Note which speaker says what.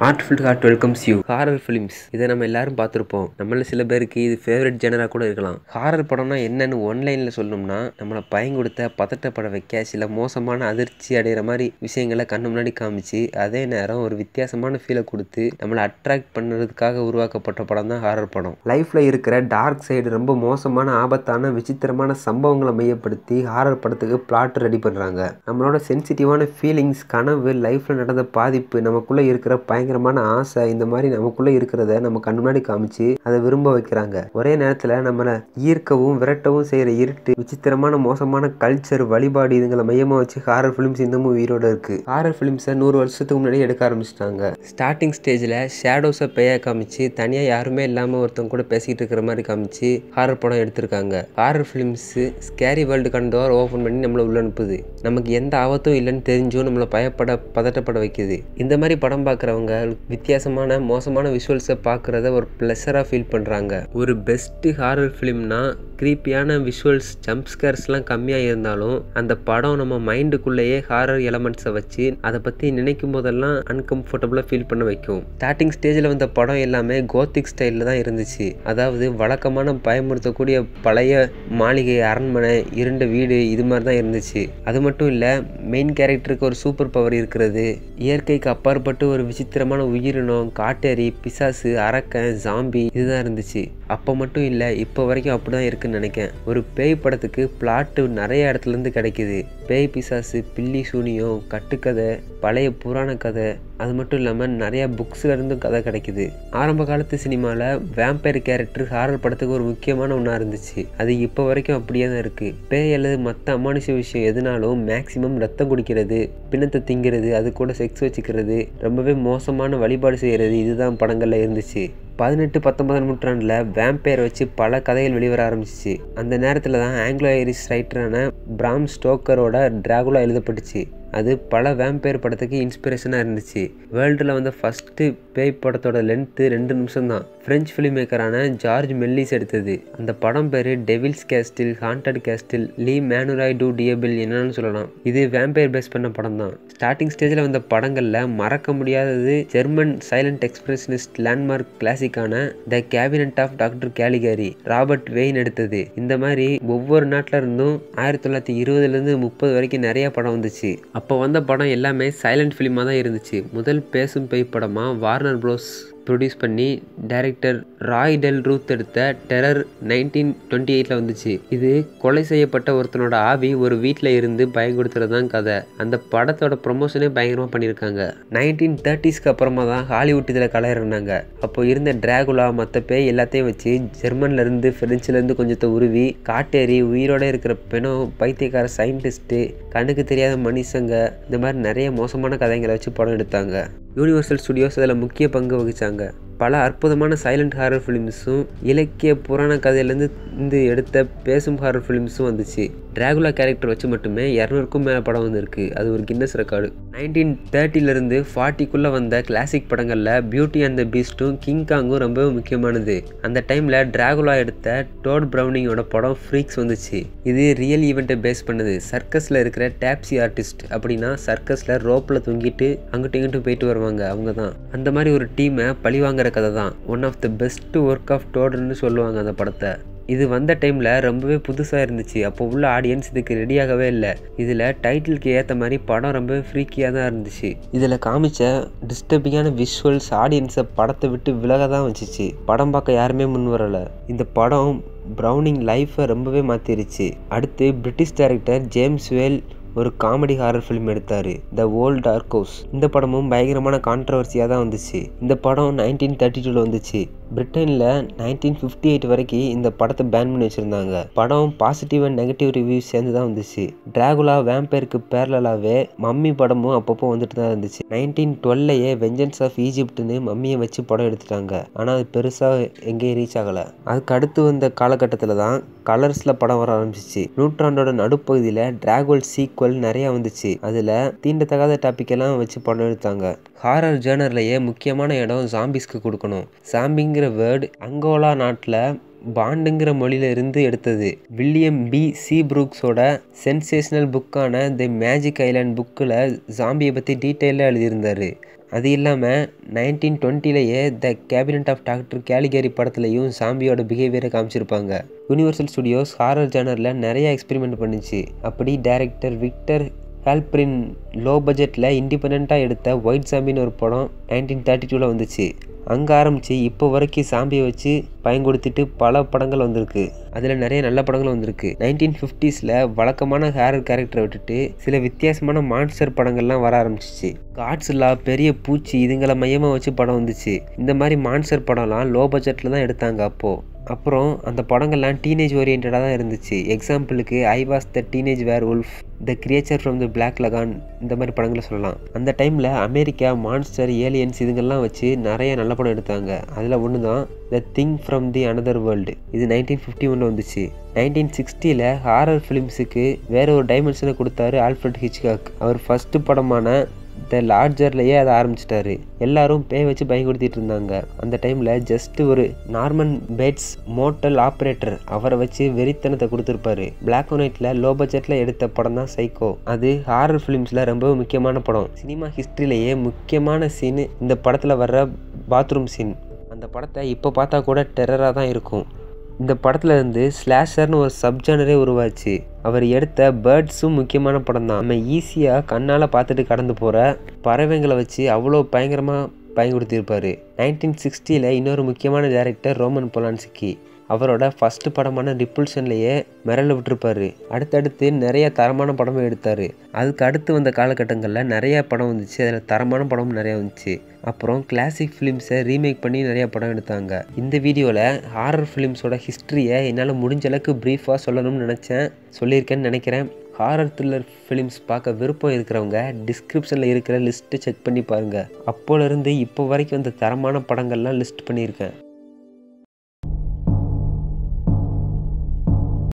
Speaker 1: artful heart welcomes you horror films இதை நம்ம எல்லாரும் பார்த்துருப்போம் நம்மள சில பேருக்கு இது ஃபேவரட் ஜெனரா கூட இருக்கலாம் ஹாரர் படம்னா என்னன்னு ஒன்லைனில் சொல்லணும்னா நம்மளை பயங்கொடுத்த பதட்டப்பட வைக்க சில மோசமான அதிர்ச்சி அடைகிற மாதிரி விஷயங்களை கண்ணு முன்னாடி காமிச்சு அதே நேரம் ஒரு வித்தியாசமான ஃபீலை கொடுத்து நம்மளை அட்ராக்ட் பண்ணுறதுக்காக உருவாக்கப்பட்ட படம் தான் ஹாரர் படம் லைஃப்பில் இருக்கிற டார்க் சைடு ரொம்ப மோசமான ஆபத்தான விசித்திரமான சம்பவங்களை மையப்படுத்தி ஹாரர் படத்துக்கு பிளாட் ரெடி பண்ணுறாங்க நம்மளோட சென்சிட்டிவான ஃபீலிங்ஸ் கனவு லைஃப்பில் நடந்த பாதிப்பு நமக்குள்ளே இருக்கிற பயங்கரமான ஆசை இந்த மாதிரி நமக்குள்ளே இருக்கிறத நம்ம கண்ணு முன்னாடி காமிச்சு அதை விரும்ப வைக்கிறாங்க ஒரே நேரத்தில் நம்மளை ஈர்க்கவும் விரட்டவும் செய்கிற இருட்டு விசித்திரமான மோசமான கல்ச்சர் வழிபாடு இதுங்களை மையமாக வச்சு ஹாரர் ஃபிலிம்ஸ் இன்னமும் உயிரோட இருக்கு ஹாரர் ஃபிலிம்ஸை நூறு வருஷத்துக்கு முன்னாடி எடுக்க ஆரம்பிச்சிட்டாங்க ஸ்டார்டிங் ஸ்டேஜில் ஷேடோஸை பேய காமிச்சு தனியாக யாருமே இல்லாமல் ஒருத்தவங்க கூட பேசிக்கிட்டு இருக்கிற மாதிரி காமிச்சு ஹாரர் படம் எடுத்திருக்காங்க ஹாரர் ஃபிலிம்ஸு ஸ்கேரி வேர்ல்டு கண்டோர் ஓப்பன் பண்ணி நம்மளை உள்ள அனுப்புது நமக்கு எந்த ஆபத்தும் இல்லைன்னு தெரிஞ்சும் நம்மளை பயப்பட பதட்டப்பட வைக்குது இந்த மாதிரி படம் பார்க்குறவங்க வித்தியாசமான மோசமான விஷுவல்ஸை பார்க்குறத ஒரு ப்ளஸராக ஃபீல் பண்ணுறாங்க ஒரு பெஸ்ட்டு ஹாரர் ஃபிலிம்னா க்ரீப்பியான விஷுவல்ஸ் ஜம்ப் ஸ்கேர்ஸ்லாம் கம்மியாக இருந்தாலும் அந்த படம் நம்ம மைண்டுக்குள்ளேயே ஹாரர் எலமெண்ட்ஸை வச்சு அதை பற்றி நினைக்கும் போதெல்லாம் அன்கம்ஃபர்டபுளாக ஃபீல் பண்ண வைக்கும் ஸ்டார்டிங் ஸ்டேஜில் வந்த படம் எல்லாமே கோத்திக் ஸ்டைலில் தான் இருந்துச்சு அதாவது வழக்கமான பயமுறுத்தக்கூடிய பழைய மாளிகை அரண்மனை இருண்ட வீடு இது மாதிரி தான் இருந்துச்சு அது மட்டும் இல்லை மெயின் கேரக்டருக்கு ஒரு சூப்பர் பவர் இருக்கிறது இயற்கைக்கு அப்பாற்பட்டு ஒரு விசித்திரமான உயிரினம் காட்டேரி பிசாசு அரக்கன் ஜாம்பி இதுதான் இருந்துச்சு அப்போ மட்டும் இல்லை இப்போ வரைக்கும் அப்படி தான் இருக்குன்னு நினைக்கிறேன் ஒரு பேய் படத்துக்கு பிளாட்டு நிறைய இடத்துலேருந்து கிடைக்குது பேய் பிசாசு பில்லி சூனியம் கட்டுக்கதை பழைய புராண கதை அது மட்டும் இல்லாமல் நிறையா புக்ஸில் இருந்தும் கதை கிடைக்குது ஆரம்ப காலத்து சினிமாவில் வேம்பயர் கேரக்டர் ஹாரர் படத்துக்கு ஒரு முக்கியமான ஒன்றா இருந்துச்சு அது இப்போ வரைக்கும் அப்படியே தான் இருக்குது பேய் அல்லது மற்ற அமானுஷ விஷயம் எதுனாலும் மேக்சிமம் ரத்தம் குடிக்கிறது பிணத்தை திங்கிறது அது கூட செக்ஸ் வச்சுக்கிறது ரொம்பவே மோசமான வழிபாடு செய்கிறது இதுதான் படங்களில் இருந்துச்சு பதினெட்டு பத்தொன்பதாம் நூற்றாண்டில் வேம்பயர் வச்சு பல கதைகள் வெளிவர ஆரம்பிச்சிச்சு அந்த நேரத்தில் தான் ஆங்கிலோ ஐரிஷ் ரைட்டரான பிராம் ஸ்டோக்கரோட டிராகுலா எழுதப்பட்டுச்சு அது பல வேம்பயர் படத்துக்கு இன்ஸ்பிரேஷனாக இருந்துச்சு வேர்ல்டில் வந்த ஃபஸ்ட்டு பேய் படத்தோட லென்த்து ரெண்டு நிமிஷம் தான் ஃப்ரெஞ்ச் ஃபிலிம் மேக்கரான ஜார்ஜ் மெல்லிஸ் எடுத்தது அந்த படம் பேர் devil's castle haunted castle le manoir du diable என்னன்னு சொல்லலாம் இது வேம்பயர் பேஸ் பண்ண படம் தான் ஸ்டார்டிங் ஸ்டேஜில் வந்த படங்களில் மறக்க முடியாதது ஜெர்மன் சைலண்ட் எக்ஸ்பிரஷனிஸ்ட் லேண்ட்மார்க் கிளாசிக்கான the cabinet of doctor Caligari Robert Wiene எடுத்தது இந்த மாதிரி ஒவ்வொரு நாட்டில் இருந்தும் ஆயிரத்தி தொள்ளாயிரத்தி இருபதுலேருந்து முப்பது வரைக்கும் நிறைய படம் வந்துச்சு அப்போ வந்த படம் எல்லாமே சைலண்ட் ஃபிலிமாக தான் இருந்துச்சு முதல் பேசும் பேய் படமாக வார்னர் ப்ரோஸ் ப்ரொடியூஸ் பண்ணி டைரக்டர் ராய் டெல் ரூத் எடுத்த டெரர் நைன்டீன் டுவெண்ட்டி எயிட்டில் வந்துச்சு இது கொலை செய்யப்பட்ட ஒருத்தனோட ஆவி ஒரு வீட்டில் இருந்து பயன்படுத்துறது தான் கதை அந்த படத்தோட ப்ரொமோஷனே பயங்கரமாக பண்ணியிருக்காங்க நைன்டீன் தேர்ட்டிஸ்க்கு அப்புறமா தான் ஹாலிவுட் இதில் கலையிறாங்க அப்போ இருந்த டிராகுலா மற்ற பேய் எல்லாத்தையும் வச்சு ஜெர்மன்லேருந்து ஃப்ரெஞ்சிலேருந்து கொஞ்சத்தை உருவி காட்டேரி உயிரோட இருக்கிற பெணம் பைத்தியக்கார சயின்டிஸ்ட்டு கண்ணுக்கு தெரியாத மனுஷங்க இந்த மாதிரி நிறைய மோசமான கதைகளை வச்சு படம் எடுத்தாங்க யூனிவர்சல் ஸ்டுடியோஸ் அதில் முக்கிய பங்கு வகிச்சாங்க பல அற்புதமான சைலண்ட் ஹாரர் ஃபிலிம்ஸும் இலக்கிய புராண கதையிலேருந்து இருந்து எடுத்த பேசும் ஹாரர் ஃபிலிம்ஸும் வந்துச்சு டிராகுலா கேரக்டர் வச்சு மட்டுமே இரநூறுக்கும் மேலே படம் வந்திருக்கு அது ஒரு கின்னஸ் ரெக்கார்டு நைன்டீன் தேர்ட்டிலேருந்து ஃபார்ட்டிக்குள்ளே வந்த கிளாசிக் படங்களில் பியூட்டி அண்ட் த பீஸ்ட்டும் கிங் காங்கும் ரொம்பவே முக்கியமானது அந்த டைமில் டிராகுலா எடுத்த டோட் ப்ரௌனிங்கோட படம் ஃப்ரீக்ஸ் வந்துச்சு இது ரியல் ஈவெண்ட்டை பேஸ் பண்ணுது சர்க்கஸில் இருக்கிற டேப்சி ஆர்டிஸ்ட் அப்படின்னா சர்க்கஸில் ரோப்பில் தொங்கிட்டு அங்கிட்டும் இங்கிட்டும் போயிட்டு வருவாங்க அவங்க தான் அந்த மாதிரி ஒரு டீமை பழிவாங்க வாங்குற கதை தான் one of the best work of டோடுன்னு சொல்லுவாங்க அந்த படத்தை இது வந்த டைமில் ரொம்பவே புதுசாக இருந்துச்சு அப்போ உள்ள ஆடியன்ஸ் இதுக்கு ரெடியாகவே இல்லை இதில் டைட்டிலுக்கு ஏற்ற மாதிரி படம் ரொம்பவே ஃப்ரீக்கியாக தான் இருந்துச்சு இதில் காமிச்ச டிஸ்டர்பிங்கான விஷுவல்ஸ் ஆடியன்ஸை படத்தை விட்டு விலக தான் வச்சுச்சு படம் பார்க்க யாருமே முன் வரலை இந்த படம் ப்ரௌனிங் லைஃப்பை ரொம்பவே மாற்றிருச்சு அடுத்து பிரிட்டிஷ் டைரக்டர் ஜேம்ஸ் வேல் ஒரு காமெடி ஹாரர் ஃபிலிம் எடுத்தார் த ஓல்ட் டார்க் ஹவுஸ் இந்த படமும் பயங்கரமான கான்ட்ரவர்சியாக தான் வந்துச்சு இந்த படம் நைன்டீன் தேர்ட்டி டூவில் வந்துச்சு பிரிட்டனில் நைன்டீன் ஃபிஃப்டி எயிட் வரைக்கும் இந்த படத்தை பேன் பண்ணி வச்சுருந்தாங்க படம் பாசிட்டிவ் அண்ட் நெகட்டிவ் ரிவ்யூஸ் சேர்ந்து தான் வந்துச்சு டிராகுலா வேம்பேருக்கு பேரலாகவே மம்மி படமும் அப்பப்போ வந்துட்டு தான் இருந்துச்சு நைன்டீன் டுவெல்லையே வெஞ்சன்ஸ் ஆஃப் ஈஜிப்ட்னு மம்மியை வச்சு படம் எடுத்துட்டாங்க ஆனால் அது பெருசாக எங்கேயும் ரீச் ஆகலை அதுக்கு அடுத்து வந்த காலகட்டத்தில் தான் கலர்ஸில் படம் வர ஆரம்பிச்சிச்சு நூற்றாண்டோட நடுப்பகுதியில் டிராகுவல் சீக்வல் நிறையா வந்துச்சு அதில் தீண்டத்தகாத டாபிக்கெல்லாம் வச்சு படம் எடுத்தாங்க ஹாரர் ஜேர்னர்லேயே முக்கியமான இடம் ஜாம்பிஸ்க்கு கொடுக்கணும் ஜாம்பிங்கிற வேர்டு அங்கோலா நாட்டில் பாண்டுங்கிற மொழியில இருந்து எடுத்தது வில்லியம் பி சி புரூக்ஸோட சென்சேஷனல் புக்கான தி மேஜிக் ஐலாண்ட் புக்கில் ஜாம்பியை பற்றி டீட்டெயிலாக எழுதியிருந்தார் அது இல்லாமல் நைன்டீன் டுவெண்ட்டிலேயே the cabinet of doctor Caligari படத்துலையும் சாம்பியோட பிஹேவியரை காமிச்சிருப்பாங்க யூனிவர்சல் ஸ்டுடியோஸ் ஹாரர் ஜானரில் நிறைய எக்ஸ்பெரிமெண்ட் பண்ணுச்சு அப்படி டைரக்டர் விக்டர் ஹால்பிரின் லோ பட்ஜெட்டில் இண்டிபெண்ட்டாக எடுத்த ஒயிட் சாம்பின்னு ஒரு படம் நைன்டீன் தேர்ட்டி டூவில் வந்துச்சு அங்கே ஆரம்பித்து இப்போ வரைக்கும் சாம்பியை வச்சு பயன்படுத்திட்டு பல படங்கள் வந்திருக்கு அதில் நிறைய நல்ல படங்கள் வந்திருக்கு நைன்டீன் ஃபிஃப்டிஸில் வழக்கமான ஹேரர் கேரக்டரை விட்டுட்டு சில வித்தியாசமான மான்ஸ்டர் படங்கள்லாம் வர ஆரம்பிச்சிச்சு காட்ஸ்லா பெரிய பூச்சி இதுங்களை மையமாக வச்சு படம் வந்துச்சு இந்த மாதிரி மான்ஸ்டர் படம்லாம் லோ பட்ஜெட்டில் தான் எடுத்தாங்க அப்போது அப்புறம் அந்த படங்கள்லாம் டீனேஜ் ஓரியன்டாக தான் இருந்துச்சு எக்ஸாம்பிளுக்கு I was the teenage werewolf the creature from the black lagoon இந்த மாதிரி படங்களை சொல்லலாம் அந்த டைமில் அமெரிக்கா மான்ஸ்டர் ஏலியன்ஸ் இதுங்கெல்லாம் வச்சு நிறைய நல்ல படம் எடுத்தாங்க அதில் ஒன்று தான் the thing from the another world இது நைன்டீன் ஃபிஃப்டி ஒனில் வந்துச்சு நைன்டீன் சிக்ஸ்டியில் ஹாரர் ஃபிலிம்ஸுக்கு வேற ஒரு டைமென்ஷனை கொடுத்தாரு ஆல்ஃப்ரட் ஹிச்காக் அவர் ஃபஸ்ட்டு படமான த லார்ஜர்லேயே அதை ஆரம்பிச்சிட்டாரு எல்லாரும் பேய் வச்சு பயன்படுத்திட்டு இருந்தாங்க அந்த டைமில் ஜஸ்ட் ஒரு நார்மன் பேட்ஸ் மோட்டல் ஆப்ரேட்டர் அவரை வச்சு வெறித்தனத்தை கொடுத்துருப்பாரு பிளாக் அண்ட் ஒயிட்டில் லோ பட்ஜெட்டில் எடுத்த படம் தான் சைக்கோ அது ஹாரர் ஃபிலிம்ஸில் ரொம்ப முக்கியமான படம் சினிமா ஹிஸ்ட்ரியிலேயே முக்கியமான சீனு இந்த படத்தில் வர்ற பாத்ரூம் சீன் அந்த படத்தை இப்போ பார்த்தா கூட டெரராக தான் இருக்கும் இந்த படத்துல இருந்து ஸ்லாஷர்னு ஒரு சப்ஜானரே உருவாச்சு அவர் எடுத்த பேர்ட்ஸும் முக்கியமான படம் தான் நம்ம ஈஸியாக கண்ணால் பார்த்துட்டு கடந்து போகிற பறவைங்களை வச்சு அவ்வளோ பயங்கரமாக பயன்படுத்தியிருப்பார் நைன்டீன் சிக்ஸ்டியில் இன்னொரு முக்கியமான டேரக்டர் ரோமன் பொலான்சிக்கி அவரோட ஃபஸ்ட்டு படமான ரிப்புல்ஷன்லேயே மிரள விட்டுருப்பாரு அடுத்தடுத்து நிறைய தரமான படமும் எடுத்தார் அதுக்கு அடுத்து வந்த காலகட்டங்களில் நிறைய படம் வந்துச்சு அதில் தரமான படமும் நிறையா வந்துச்சு அப்புறம் கிளாசிக் ஃபிலிம்ஸை ரீமேக் பண்ணி நிறைய படம் எடுத்தாங்க இந்த வீடியோவில் ஹாரர் ஃபிலிம்ஸோட ஹிஸ்ட்ரியை என்னால் முடிஞ்ச அளவுக்கு ப்ரீஃபாக சொல்லணும்னு நினச்சேன் சொல்லியிருக்கேன்னு நினைக்கிறேன் ஹாரர் த்ரில்லர் ஃபிலிம்ஸ் பார்க்க விருப்பம் இருக்கிறவங்க டிஸ்கிரிப்ஷனில் இருக்கிற லிஸ்ட்டை செக் பண்ணி பாருங்கள் அப்போலேருந்து இப்போ வரைக்கும் அந்த தரமான படங்கள்லாம் லிஸ்ட் பண்ணியிருக்கேன்